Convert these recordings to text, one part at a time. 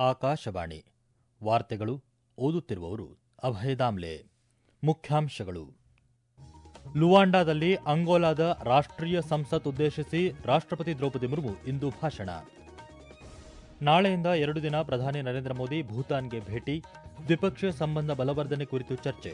ಆಕಾಶವಾಣಿ ವಾರ್ತೆಗಳು ಓದುತ್ತಿರುವವರು ಅಭಯ ದಾಮ್ಲೆ ಮುಖ್ಯಾಂಶಗಳು ಲುವಾಂಡಾದಲ್ಲಿ ಅಂಗೋಲಾದ ರಾಷ್ಟ್ರೀಯ ಸಂಸತ್ ಉದ್ದೇಶಿಸಿ ರಾಷ್ಟ್ರಪತಿ ದ್ರೌಪದಿ ಮುರ್ಮು ಇಂದು ಭಾಷಣ ನಾಳೆಯಿಂದ ಎರಡು ದಿನ ಪ್ರಧಾನಿ ನರೇಂದ್ರ ಮೋದಿ ಭೂತಾನ್ಗೆ ಭೇಟಿ ದ್ವಿಪಕ್ಷೀಯ ಸಂಬಂಧ ಬಲವರ್ಧನೆ ಕುರಿತು ಚರ್ಚೆ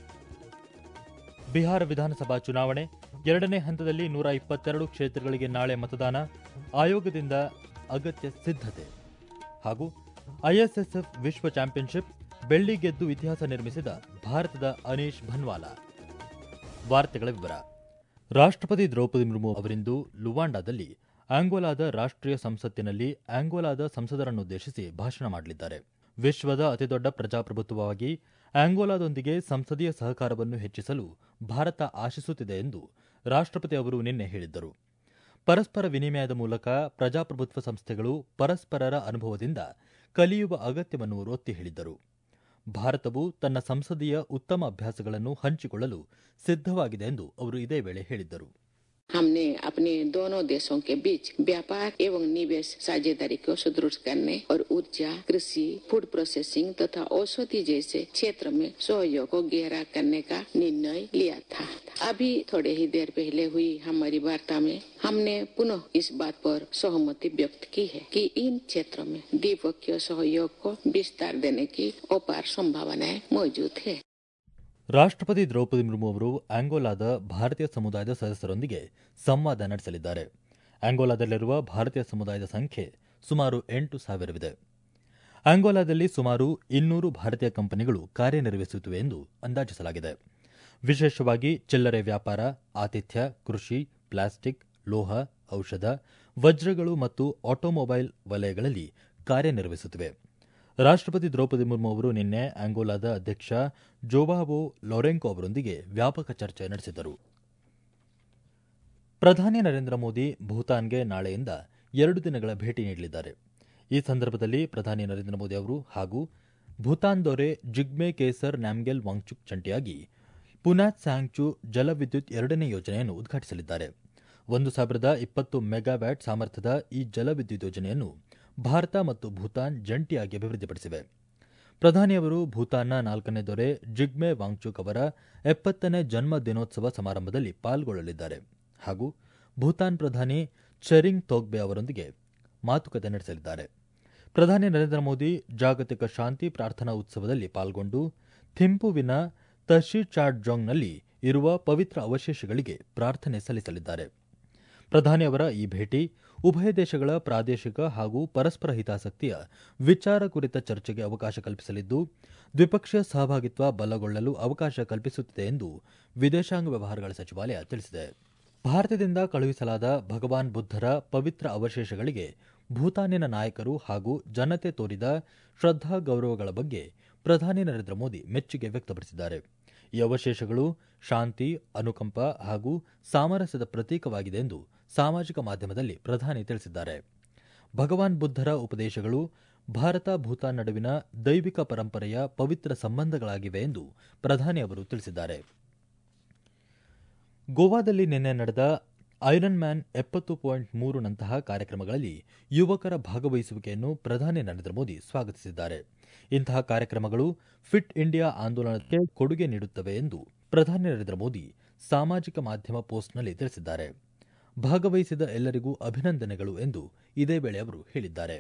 ಬಿಹಾರ ವಿಧಾನಸಭಾ ಚುನಾವಣೆ ಎರಡನೇ ಹಂತದಲ್ಲಿ ನೂರ ಇಪ್ಪತ್ತೆರಡು ಕ್ಷೇತ್ರಗಳಿಗೆ ನಾಳೆ ಮತದಾನ ಆಯೋಗದಿಂದ ಅಗತ್ಯ ಸಿದ್ಧತೆ ಹಾಗೂ ಐಎಸ್ಎಸ್ಎಫ್ ವಿಶ್ವ ಚಾಂಪಿಯನ್ಶಿಪ್ ಬೆಳ್ಳಿ ಗೆದ್ದು ಇತಿಹಾಸ ನಿರ್ಮಿಸಿದ ಭಾರತದ ಅನೀಶ್ ಭನ್ವಾಲಾ ವಾರ್ತೆಗಳ ವಿವರ ರಾಷ್ಟ್ರಪತಿ ದ್ರೌಪದಿ ಮುರ್ಮು ಅವರಿಂದು ಲುವಾಂಡಾದಲ್ಲಿ ಆಂಗೋಲಾದ ರಾಷ್ಟ್ರೀಯ ಸಂಸತ್ತಿನಲ್ಲಿ ಆಂಗೋಲಾದ ಸಂಸದರನ್ನುದ್ದೇಶಿಸಿ ಭಾಷಣ ಮಾಡಲಿದ್ದಾರೆ ವಿಶ್ವದ ಅತಿದೊಡ್ಡ ಪ್ರಜಾಪ್ರಭುತ್ವವಾಗಿ ಆಂಗೋಲಾದೊಂದಿಗೆ ಸಂಸದೀಯ ಸಹಕಾರವನ್ನು ಹೆಚ್ಚಿಸಲು ಭಾರತ ಆಶಿಸುತ್ತಿದೆ ಎಂದು ರಾಷ್ಟ್ರಪತಿ ಅವರು ನಿನ್ನೆ ಹೇಳಿದ್ದರು ಪರಸ್ಪರ ವಿನಿಮಯದ ಮೂಲಕ ಪ್ರಜಾಪ್ರಭುತ್ವ ಸಂಸ್ಥೆಗಳು ಪರಸ್ಪರರ ಅನುಭವದಿಂದ ಕಲಿಯುವ ಅಗತ್ಯವನ್ನು ಒತ್ತಿ ಹೇಳಿದ್ದರು ಭಾರತವು ತನ್ನ ಸಂಸದೀಯ ಉತ್ತಮ ಅಭ್ಯಾಸಗಳನ್ನು ಹಂಚಿಕೊಳ್ಳಲು ಸಿದ್ಧವಾಗಿದೆ ಎಂದು ಅವರು ಇದೇ ವೇಳೆ ಹೇಳಿದ್ದರು हमने अपने दोनों देशों के बीच व्यापार एवं निवेश साझेदारी को सुदृढ़ करने और ऊर्जा कृषि फूड प्रोसेसिंग तथा औषधि जैसे क्षेत्र में सहयोग को गहरा करने का निर्णय लिया था अभी थोड़े ही देर पहले हुई हमारी वार्ता में हमने पुनः इस बात पर सहमति व्यक्त की है कि इन क्षेत्रों में द्विपक्षीय सहयोग को विस्तार देने की अपार संभावनाएं मौजूद है ರಾಷ್ಟ್ರಪತಿ ದ್ರೌಪದಿ ಮುರ್ಮು ಅವರು ಆಂಗೋಲಾದ ಭಾರತೀಯ ಸಮುದಾಯದ ಸದಸ್ಯರೊಂದಿಗೆ ಸಂವಾದ ನಡೆಸಲಿದ್ದಾರೆ ಆಂಗೋಲಾದಲ್ಲಿರುವ ಭಾರತೀಯ ಸಮುದಾಯದ ಸಂಖ್ಯೆ ಸುಮಾರು ಎಂಟು ಸಾವಿರವಿದೆ ಆಂಗೋಲಾದಲ್ಲಿ ಸುಮಾರು ಇನ್ನೂರು ಭಾರತೀಯ ಕಂಪನಿಗಳು ಕಾರ್ಯನಿರ್ವಹಿಸುತ್ತಿವೆ ಎಂದು ಅಂದಾಜಿಸಲಾಗಿದೆ ವಿಶೇಷವಾಗಿ ಚಿಲ್ಲರೆ ವ್ಯಾಪಾರ ಆತಿಥ್ಯ ಕೃಷಿ ಪ್ಲಾಸ್ಟಿಕ್ ಲೋಹ ಔಷಧ ವಜ್ರಗಳು ಮತ್ತು ಆಟೋಮೊಬೈಲ್ ವಲಯಗಳಲ್ಲಿ ಕಾರ್ಯನಿರ್ವಹಿಸುತ್ತಿವೆ ರಾಷ್ಟ್ರಪತಿ ದ್ರೌಪದಿ ಮುರ್ಮು ಅವರು ನಿನ್ನೆ ಆಂಗೋಲಾದ ಅಧ್ಯಕ್ಷ ಜೋವಾವೋ ಲೊರೆಂಕೊ ಅವರೊಂದಿಗೆ ವ್ಯಾಪಕ ಚರ್ಚೆ ನಡೆಸಿದರು ಪ್ರಧಾನಿ ನರೇಂದ್ರ ಮೋದಿ ಭೂತಾನ್ಗೆ ನಾಳೆಯಿಂದ ಎರಡು ದಿನಗಳ ಭೇಟಿ ನೀಡಲಿದ್ದಾರೆ ಈ ಸಂದರ್ಭದಲ್ಲಿ ಪ್ರಧಾನಿ ನರೇಂದ್ರ ಮೋದಿ ಅವರು ಹಾಗೂ ಭೂತಾನ್ ದೊರೆ ಜಿಗ್ಮೆ ಕೇಸರ್ ನ್ಯಾಮ್ಗೆಲ್ ವಾಂಗ್ಚುಕ್ ಜಂಟಿಯಾಗಿ ಪುನಾತ್ ಸ್ಯಾಂಗ್ಚು ಜಲವಿದ್ಯುತ್ ಎರಡನೇ ಯೋಜನೆಯನ್ನು ಉದ್ಘಾಟಿಸಲಿದ್ದಾರೆ ಒಂದು ಸಾವಿರದ ಇಪ್ಪತ್ತು ಮೆಗಾವ್ಯಾಟ್ ಸಾಮರ್ಥ್ಯದ ಈ ಜಲವಿದ್ಯುತ್ ಯೋಜನೆಯನ್ನು ಭಾರತ ಮತ್ತು ಭೂತಾನ್ ಜಂಟಿಯಾಗಿ ಅಭಿವೃದ್ಧಿಪಡಿಸಿವೆ ಪ್ರಧಾನಿಯವರು ಭೂತಾನ್ನ ನಾಲ್ಕನೇ ದೊರೆ ಜಿಗ್ಮೆ ವಾಂಗ್ಚುಕ್ ಅವರ ಎಪ್ಪತ್ತನೇ ಜನ್ಮ ದಿನೋತ್ಸವ ಸಮಾರಂಭದಲ್ಲಿ ಪಾಲ್ಗೊಳ್ಳಲಿದ್ದಾರೆ ಹಾಗೂ ಭೂತಾನ್ ಪ್ರಧಾನಿ ಚೆರಿಂಗ್ ತೋಗ್ಬೆ ಅವರೊಂದಿಗೆ ಮಾತುಕತೆ ನಡೆಸಲಿದ್ದಾರೆ ಪ್ರಧಾನಿ ನರೇಂದ್ರ ಮೋದಿ ಜಾಗತಿಕ ಶಾಂತಿ ಪ್ರಾರ್ಥನಾ ಉತ್ಸವದಲ್ಲಿ ಪಾಲ್ಗೊಂಡು ಥಿಂಪುವಿನ ತಶಿ ಚಾಟ್ಜೋಂಗ್ನಲ್ಲಿ ಇರುವ ಪವಿತ್ರ ಅವಶೇಷಗಳಿಗೆ ಪ್ರಾರ್ಥನೆ ಸಲ್ಲಿಸಲಿದ್ದಾರೆ ಪ್ರಧಾನಿ ಅವರ ಈ ಭೇಟಿ ಉಭಯ ದೇಶಗಳ ಪ್ರಾದೇಶಿಕ ಹಾಗೂ ಪರಸ್ಪರ ಹಿತಾಸಕ್ತಿಯ ವಿಚಾರ ಕುರಿತ ಚರ್ಚೆಗೆ ಅವಕಾಶ ಕಲ್ಪಿಸಲಿದ್ದು ದ್ವಿಪಕ್ಷೀಯ ಸಹಭಾಗಿತ್ವ ಬಲಗೊಳ್ಳಲು ಅವಕಾಶ ಕಲ್ಪಿಸುತ್ತಿದೆ ಎಂದು ವಿದೇಶಾಂಗ ವ್ಯವಹಾರಗಳ ಸಚಿವಾಲಯ ತಿಳಿಸಿದೆ ಭಾರತದಿಂದ ಕಳುಹಿಸಲಾದ ಭಗವಾನ್ ಬುದ್ಧರ ಪವಿತ್ರ ಅವಶೇಷಗಳಿಗೆ ಭೂತಾನಿನ ನಾಯಕರು ಹಾಗೂ ಜನತೆ ತೋರಿದ ಶ್ರದ್ದಾ ಗೌರವಗಳ ಬಗ್ಗೆ ಪ್ರಧಾನಿ ನರೇಂದ್ರ ಮೋದಿ ಮೆಚ್ಚುಗೆ ವ್ಯಕ್ತಪಡಿಸಿದ್ದಾರೆ ಈ ಅವಶೇಷಗಳು ಶಾಂತಿ ಅನುಕಂಪ ಹಾಗೂ ಸಾಮರಸ್ಯದ ಪ್ರತೀಕವಾಗಿದೆ ಎಂದು ಸಾಮಾಜಿಕ ಮಾಧ್ಯಮದಲ್ಲಿ ಪ್ರಧಾನಿ ತಿಳಿಸಿದ್ದಾರೆ ಭಗವಾನ್ ಬುದ್ಧರ ಉಪದೇಶಗಳು ಭಾರತ ಭೂತಾನ್ ನಡುವಿನ ದೈವಿಕ ಪರಂಪರೆಯ ಪವಿತ್ರ ಸಂಬಂಧಗಳಾಗಿವೆ ಎಂದು ಪ್ರಧಾನಿ ಅವರು ತಿಳಿಸಿದ್ದಾರೆ ಗೋವಾದಲ್ಲಿ ನಿನ್ನೆ ನಡೆದ ಐರನ್ ಮ್ಯಾನ್ ಎಪ್ಪತ್ತು ಪಾಯಿಂಟ್ ಮೂರು ನಂತಹ ಕಾರ್ಯಕ್ರಮಗಳಲ್ಲಿ ಯುವಕರ ಭಾಗವಹಿಸುವಿಕೆಯನ್ನು ಪ್ರಧಾನಿ ನರೇಂದ್ರ ಮೋದಿ ಸ್ವಾಗತಿಸಿದ್ದಾರೆ ಇಂತಹ ಕಾರ್ಯಕ್ರಮಗಳು ಫಿಟ್ ಇಂಡಿಯಾ ಆಂದೋಲನಕ್ಕೆ ಕೊಡುಗೆ ನೀಡುತ್ತವೆ ಎಂದು ಪ್ರಧಾನಿ ನರೇಂದ್ರ ಮೋದಿ ಸಾಮಾಜಿಕ ಮಾಧ್ಯಮ ಪೋಸ್ಟ್ನಲ್ಲಿ ತಿಳಿಸಿದ್ದಾರೆ ಭಾಗವಹಿಸಿದ ಎಲ್ಲರಿಗೂ ಅಭಿನಂದನೆಗಳು ಎಂದು ಇದೇ ವೇಳೆ ಅವರು ಹೇಳಿದ್ದಾರೆ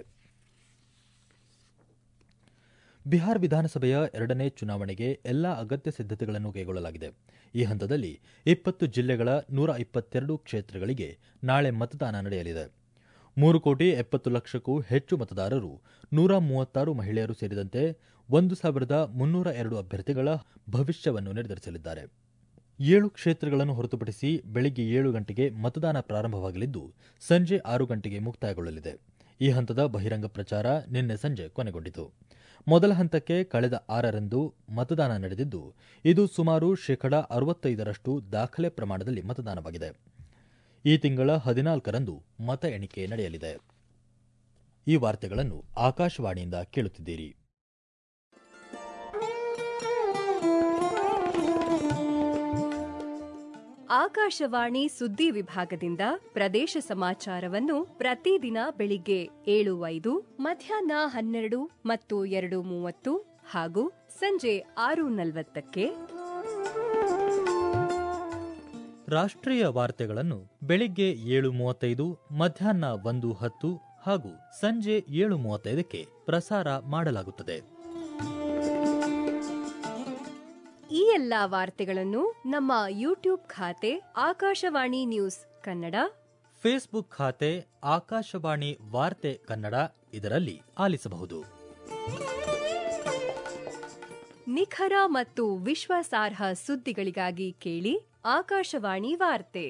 ಬಿಹಾರ ವಿಧಾನಸಭೆಯ ಎರಡನೇ ಚುನಾವಣೆಗೆ ಎಲ್ಲಾ ಅಗತ್ಯ ಸಿದ್ದತೆಗಳನ್ನು ಕೈಗೊಳ್ಳಲಾಗಿದೆ ಈ ಹಂತದಲ್ಲಿ ಇಪ್ಪತ್ತು ಜಿಲ್ಲೆಗಳ ನೂರ ಇಪ್ಪತ್ತೆರಡು ಕ್ಷೇತ್ರಗಳಿಗೆ ನಾಳೆ ಮತದಾನ ನಡೆಯಲಿದೆ ಮೂರು ಕೋಟಿ ಎಪ್ಪತ್ತು ಲಕ್ಷಕ್ಕೂ ಹೆಚ್ಚು ಮತದಾರರು ನೂರ ಮೂವತ್ತಾರು ಮಹಿಳೆಯರು ಸೇರಿದಂತೆ ಒಂದು ಸಾವಿರದ ಮುನ್ನೂರ ಎರಡು ಅಭ್ಯರ್ಥಿಗಳ ಭವಿಷ್ಯವನ್ನು ನಿರ್ಧರಿಸಲಿದ್ದಾರೆ ಏಳು ಕ್ಷೇತ್ರಗಳನ್ನು ಹೊರತುಪಡಿಸಿ ಬೆಳಗ್ಗೆ ಏಳು ಗಂಟೆಗೆ ಮತದಾನ ಪ್ರಾರಂಭವಾಗಲಿದ್ದು ಸಂಜೆ ಆರು ಗಂಟೆಗೆ ಮುಕ್ತಾಯಗೊಳ್ಳಲಿದೆ ಈ ಹಂತದ ಬಹಿರಂಗ ಪ್ರಚಾರ ನಿನ್ನೆ ಸಂಜೆ ಕೊನೆಗೊಂಡಿತು ಮೊದಲ ಹಂತಕ್ಕೆ ಕಳೆದ ಆರರಂದು ಮತದಾನ ನಡೆದಿದ್ದು ಇದು ಸುಮಾರು ಶೇಕಡ ಅರವತ್ತೈದರಷ್ಟು ದಾಖಲೆ ಪ್ರಮಾಣದಲ್ಲಿ ಮತದಾನವಾಗಿದೆ ಈ ತಿಂಗಳ ಹದಿನಾಲ್ಕರಂದು ಮತ ಎಣಿಕೆ ನಡೆಯಲಿದೆ ಈ ವಾರ್ತೆಗಳನ್ನು ಆಕಾಶವಾಣಿಯಿಂದ ಕೇಳುತ್ತಿದ್ದೀರಿ ಆಕಾಶವಾಣಿ ಸುದ್ದಿ ವಿಭಾಗದಿಂದ ಪ್ರದೇಶ ಸಮಾಚಾರವನ್ನು ಪ್ರತಿದಿನ ಬೆಳಿಗ್ಗೆ ಏಳು ಐದು ಮಧ್ಯಾಹ್ನ ಹನ್ನೆರಡು ಮತ್ತು ಎರಡು ಮೂವತ್ತು ಹಾಗೂ ಸಂಜೆ ಆರು ನಲವತ್ತಕ್ಕೆ ರಾಷ್ಟ್ರೀಯ ವಾರ್ತೆಗಳನ್ನು ಬೆಳಿಗ್ಗೆ ಏಳು ಮೂವತ್ತೈದು ಮಧ್ಯಾಹ್ನ ಒಂದು ಹತ್ತು ಹಾಗೂ ಸಂಜೆ ಏಳು ಮೂವತ್ತೈದಕ್ಕೆ ಪ್ರಸಾರ ಮಾಡಲಾಗುತ್ತದೆ ಈ ಎಲ್ಲಾ ವಾರ್ತೆಗಳನ್ನು ನಮ್ಮ ಯೂಟ್ಯೂಬ್ ಖಾತೆ ಆಕಾಶವಾಣಿ ನ್ಯೂಸ್ ಕನ್ನಡ ಫೇಸ್ಬುಕ್ ಖಾತೆ ಆಕಾಶವಾಣಿ ವಾರ್ತೆ ಕನ್ನಡ ಇದರಲ್ಲಿ ಆಲಿಸಬಹುದು ನಿಖರ ಮತ್ತು ವಿಶ್ವಾಸಾರ್ಹ ಸುದ್ದಿಗಳಿಗಾಗಿ ಕೇಳಿ ಆಕಾಶವಾಣಿ ವಾರ್ತೆ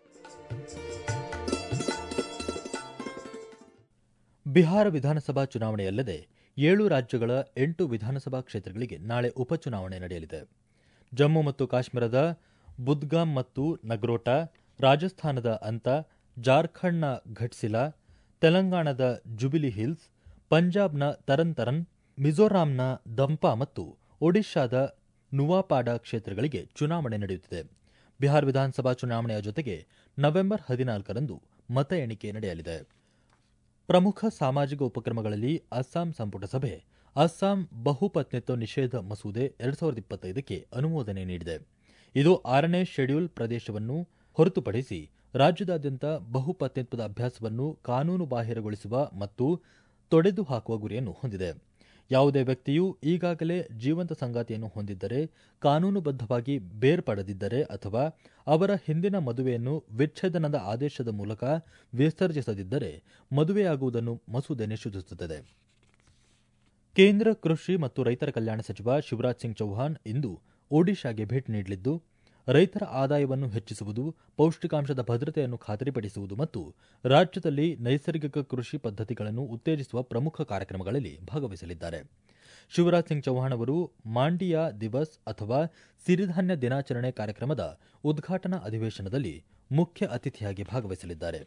ಬಿಹಾರ ವಿಧಾನಸಭಾ ಚುನಾವಣೆಯಲ್ಲದೆ ಏಳು ರಾಜ್ಯಗಳ ಎಂಟು ವಿಧಾನಸಭಾ ಕ್ಷೇತ್ರಗಳಿಗೆ ನಾಳೆ ಉಪಚುನಾವಣೆ ನಡೆಯಲಿದೆ ಜಮ್ಮು ಮತ್ತು ಕಾಶ್ಮೀರದ ಬುದ್ಗಾಮ್ ಮತ್ತು ನಗ್ರೋಟಾ ರಾಜಸ್ಥಾನದ ಅಂತ ಜಾರ್ಖಂಡ್ನ ಘಟ್ಸಿಲಾ ತೆಲಂಗಾಣದ ಜುಬಿಲಿ ಹಿಲ್ಸ್ ಪಂಜಾಬ್ನ ತರನ್ ತರನ್ ಮಿಜೋರಾಂನ ದಂಪಾ ಮತ್ತು ಒಡಿಶಾದ ನುವಾಪಾಡ ಕ್ಷೇತ್ರಗಳಿಗೆ ಚುನಾವಣೆ ನಡೆಯುತ್ತಿದೆ ಬಿಹಾರ ವಿಧಾನಸಭಾ ಚುನಾವಣೆಯ ಜೊತೆಗೆ ನವೆಂಬರ್ ಹದಿನಾಲ್ಕರಂದು ಮತ ಎಣಿಕೆ ನಡೆಯಲಿದೆ ಪ್ರಮುಖ ಸಾಮಾಜಿಕ ಉಪಕ್ರಮಗಳಲ್ಲಿ ಅಸ್ಸಾಂ ಸಂಪುಟ ಸಭೆ ಅಸ್ಸಾಂ ಬಹುಪತ್ನಿತ್ವ ನಿಷೇಧ ಮಸೂದೆ ಎರಡ್ ಸಾವಿರದ ಇಪ್ಪತ್ತೈದಕ್ಕೆ ಅನುಮೋದನೆ ನೀಡಿದೆ ಇದು ಆರನೇ ಶೆಡ್ಯೂಲ್ ಪ್ರದೇಶವನ್ನು ಹೊರತುಪಡಿಸಿ ರಾಜ್ಯದಾದ್ಯಂತ ಬಹುಪತ್ನಿತ್ವದ ಅಭ್ಯಾಸವನ್ನು ಕಾನೂನು ಬಾಹಿರಗೊಳಿಸುವ ಮತ್ತು ತೊಡೆದು ಹಾಕುವ ಗುರಿಯನ್ನು ಹೊಂದಿದೆ ಯಾವುದೇ ವ್ಯಕ್ತಿಯು ಈಗಾಗಲೇ ಜೀವಂತ ಸಂಗಾತಿಯನ್ನು ಹೊಂದಿದ್ದರೆ ಕಾನೂನುಬದ್ಧವಾಗಿ ಬೇರ್ಪಡದಿದ್ದರೆ ಅಥವಾ ಅವರ ಹಿಂದಿನ ಮದುವೆಯನ್ನು ವಿಚ್ಛೇದನದ ಆದೇಶದ ಮೂಲಕ ವಿಸರ್ಜಿಸದಿದ್ದರೆ ಮದುವೆಯಾಗುವುದನ್ನು ಮಸೂದೆ ನಿಷೇಧಿಸುತ್ತದೆ ಕೇಂದ್ರ ಕೃಷಿ ಮತ್ತು ರೈತರ ಕಲ್ಯಾಣ ಸಚಿವ ಶಿವರಾಜ್ ಸಿಂಗ್ ಚೌಹಾಣ್ ಇಂದು ಒಡಿಶಾಗೆ ಭೇಟಿ ನೀಡಲಿದ್ದು ರೈತರ ಆದಾಯವನ್ನು ಹೆಚ್ಚಿಸುವುದು ಪೌಷ್ಟಿಕಾಂಶದ ಭದ್ರತೆಯನ್ನು ಖಾತರಿಪಡಿಸುವುದು ಮತ್ತು ರಾಜ್ಯದಲ್ಲಿ ನೈಸರ್ಗಿಕ ಕೃಷಿ ಪದ್ಧತಿಗಳನ್ನು ಉತ್ತೇಜಿಸುವ ಪ್ರಮುಖ ಕಾರ್ಯಕ್ರಮಗಳಲ್ಲಿ ಭಾಗವಹಿಸಲಿದ್ದಾರೆ ಶಿವರಾಜ್ ಸಿಂಗ್ ಚೌಹಾಣ್ ಅವರು ಮಾಂಡಿಯಾ ದಿವಸ್ ಅಥವಾ ಸಿರಿಧಾನ್ಯ ದಿನಾಚರಣೆ ಕಾರ್ಯಕ್ರಮದ ಉದ್ಘಾಟನಾ ಅಧಿವೇಶನದಲ್ಲಿ ಮುಖ್ಯ ಅತಿಥಿಯಾಗಿ ಭಾಗವಹಿಸಲಿದ್ದಾರೆ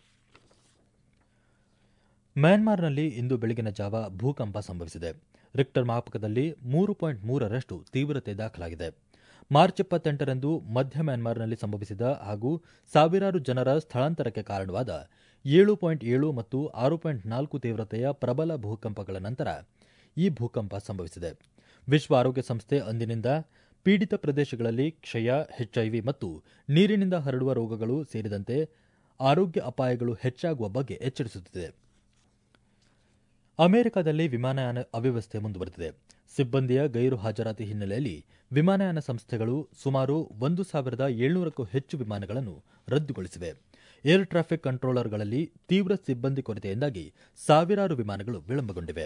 ಮ್ಯಾನ್ಮಾರ್ನಲ್ಲಿ ಇಂದು ಬೆಳಗಿನ ಜಾವ ಭೂಕಂಪ ಸಂಭವಿಸಿದೆ ರಿಕ್ಟರ್ ಮಾಪಕದಲ್ಲಿ ಮೂರು ಪಾಯಿಂಟ್ ಮೂರರಷ್ಟು ತೀವ್ರತೆ ದಾಖಲಾಗಿದೆ ಮಾರ್ಚ್ ಇಪ್ಪತ್ತೆಂಟರಂದು ಮಧ್ಯ ಮ್ಯಾನ್ಮಾರ್ನಲ್ಲಿ ಸಂಭವಿಸಿದ ಹಾಗೂ ಸಾವಿರಾರು ಜನರ ಸ್ಥಳಾಂತರಕ್ಕೆ ಕಾರಣವಾದ ಏಳು ಪಾಯಿಂಟ್ ಏಳು ಮತ್ತು ಆರು ಪಾಯಿಂಟ್ ನಾಲ್ಕು ತೀವ್ರತೆಯ ಪ್ರಬಲ ಭೂಕಂಪಗಳ ನಂತರ ಈ ಭೂಕಂಪ ಸಂಭವಿಸಿದೆ ವಿಶ್ವ ಆರೋಗ್ಯ ಸಂಸ್ಥೆ ಅಂದಿನಿಂದ ಪೀಡಿತ ಪ್ರದೇಶಗಳಲ್ಲಿ ಕ್ಷಯ ಎಚ್ಐವಿ ಮತ್ತು ನೀರಿನಿಂದ ಹರಡುವ ರೋಗಗಳು ಸೇರಿದಂತೆ ಆರೋಗ್ಯ ಅಪಾಯಗಳು ಹೆಚ್ಚಾಗುವ ಬಗ್ಗೆ ಎಚ್ಚರಿಸುತ್ತಿದೆ ಅಮೆರಿಕದಲ್ಲಿ ವಿಮಾನಯಾನ ಅವ್ಯವಸ್ಥೆ ಮುಂದುವರೆದಿದೆ ಸಿಬ್ಬಂದಿಯ ಗೈರು ಹಾಜರಾತಿ ಹಿನ್ನೆಲೆಯಲ್ಲಿ ವಿಮಾನಯಾನ ಸಂಸ್ಥೆಗಳು ಸುಮಾರು ಒಂದು ಸಾವಿರದ ಏಳ್ನೂರಕ್ಕೂ ಹೆಚ್ಚು ವಿಮಾನಗಳನ್ನು ರದ್ದುಗೊಳಿಸಿವೆ ಏರ್ ಟ್ರಾಫಿಕ್ ಕಂಟ್ರೋಲರ್ಗಳಲ್ಲಿ ತೀವ್ರ ಸಿಬ್ಬಂದಿ ಕೊರತೆಯಿಂದಾಗಿ ಸಾವಿರಾರು ವಿಮಾನಗಳು ವಿಳಂಬಗೊಂಡಿವೆ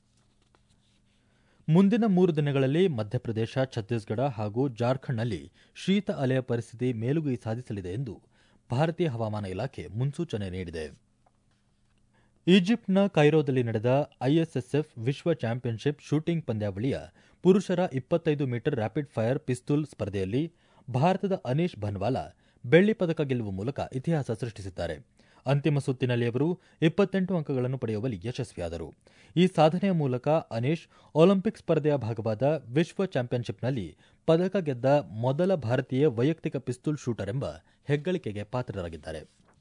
ಮುಂದಿನ ಮೂರು ದಿನಗಳಲ್ಲಿ ಮಧ್ಯಪ್ರದೇಶ ಛತ್ತೀಸ್ಗಢ ಹಾಗೂ ಜಾರ್ಖಂಡ್ನಲ್ಲಿ ಶೀತ ಅಲೆಯ ಪರಿಸ್ಥಿತಿ ಮೇಲುಗೈ ಸಾಧಿಸಲಿದೆ ಎಂದು ಭಾರತೀಯ ಹವಾಮಾನ ಇಲಾಖೆ ಮುನ್ಸೂಚನೆ ನೀಡಿದೆ ಈಜಿಪ್ಟ್ನ ಕೈರೋದಲ್ಲಿ ನಡೆದ ಐಎಸ್ಎಸ್ಎಫ್ ವಿಶ್ವ ಚಾಂಪಿಯನ್ಶಿಪ್ ಶೂಟಿಂಗ್ ಪಂದ್ಯಾವಳಿಯ ಪುರುಷರ ಇಪ್ಪತ್ತೈದು ಮೀಟರ್ ರ್ಯಾಪಿಡ್ ಫೈರ್ ಪಿಸ್ತೂಲ್ ಸ್ಪರ್ಧೆಯಲ್ಲಿ ಭಾರತದ ಅನೀಶ್ ಭನ್ವಾಲಾ ಬೆಳ್ಳಿ ಪದಕ ಗೆಲ್ಲುವ ಮೂಲಕ ಇತಿಹಾಸ ಸೃಷ್ಟಿಸಿದ್ದಾರೆ ಅಂತಿಮ ಸುತ್ತಿನಲ್ಲಿ ಅವರು ಇಪ್ಪತ್ತೆಂಟು ಅಂಕಗಳನ್ನು ಪಡೆಯುವಲ್ಲಿ ಯಶಸ್ವಿಯಾದರು ಈ ಸಾಧನೆಯ ಮೂಲಕ ಅನೀಶ್ ಒಲಿಂಪಿಕ್ ಸ್ಪರ್ಧೆಯ ಭಾಗವಾದ ವಿಶ್ವ ಚಾಂಪಿಯನ್ಶಿಪ್ನಲ್ಲಿ ಪದಕ ಗೆದ್ದ ಮೊದಲ ಭಾರತೀಯ ವೈಯಕ್ತಿಕ ಪಿಸ್ತೂಲ್ ಶೂಟರ್ ಎಂಬ ಹೆಗ್ಗಳಿಕೆಗೆ ಪಾತ್ರರಾಗಿದ್ದಾರೆ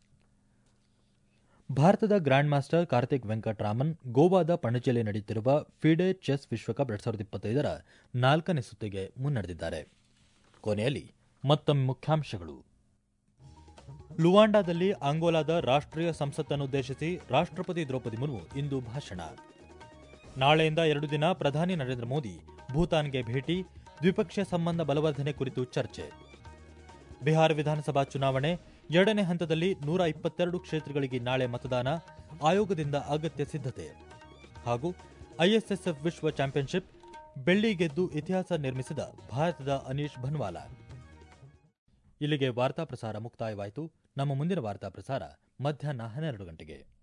ಭಾರತದ ಗ್ರ್ಯಾಂಡ್ ಮಾಸ್ಟರ್ ಕಾರ್ತಿಕ್ ವೆಂಕಟರಾಮನ್ ಗೋವಾದ ಪಣಜಿಯಲ್ಲಿ ನಡೆಯುತ್ತಿರುವ ಫಿಡೆ ಚೆಸ್ ವಿಶ್ವಕಪ್ ಎರಡ್ ಸಾವಿರದ ಇಪ್ಪತ್ತೈದರ ನಾಲ್ಕನೇ ಸುತ್ತಿಗೆ ಮುನ್ನಡೆದಿದ್ದಾರೆ ಕೊನೆಯಲ್ಲಿ ಮತ್ತೊಮ್ಮೆ ಮುಖ್ಯಾಂಶಗಳು ಲುವಾಂಡಾದಲ್ಲಿ ಅಂಗೋಲಾದ ರಾಷ್ಟ್ರೀಯ ಸಂಸತ್ತನ್ನುದ್ದೇಶಿಸಿ ರಾಷ್ಟ್ರಪತಿ ದ್ರೌಪದಿ ಮುರ್ಮು ಇಂದು ಭಾಷಣ ನಾಳೆಯಿಂದ ಎರಡು ದಿನ ಪ್ರಧಾನಿ ನರೇಂದ್ರ ಮೋದಿ ಭೂತಾನ್ಗೆ ಭೇಟಿ ದ್ವಿಪಕ್ಷೀಯ ಸಂಬಂಧ ಬಲವರ್ಧನೆ ಕುರಿತು ಚರ್ಚೆ ಬಿಹಾರ ವಿಧಾನಸಭಾ ಚುನಾವಣೆ ಎರಡನೇ ಹಂತದಲ್ಲಿ ನೂರ ಇಪ್ಪತ್ತೆರಡು ಕ್ಷೇತ್ರಗಳಿಗೆ ನಾಳೆ ಮತದಾನ ಆಯೋಗದಿಂದ ಅಗತ್ಯ ಸಿದ್ಧತೆ ಹಾಗೂ ಐಎಸ್ಎಸ್ಎಫ್ ವಿಶ್ವ ಚಾಂಪಿಯನ್ಶಿಪ್ ಬೆಳ್ಳಿ ಗೆದ್ದು ಇತಿಹಾಸ ನಿರ್ಮಿಸಿದ ಭಾರತದ ಅನೀಶ್ ಭನ್ವಾಲಾ ಇಲ್ಲಿಗೆ ವಾರ್ತಾ ಪ್ರಸಾರ ಮುಕ್ತಾಯವಾಯಿತು ನಮ್ಮ ಮುಂದಿನ ವಾರ್ತಾ ಪ್ರಸಾರ ಮಧ್ಯಾಹ್ನ ಹನ್ನೆರಡು ಗಂಟೆಗೆ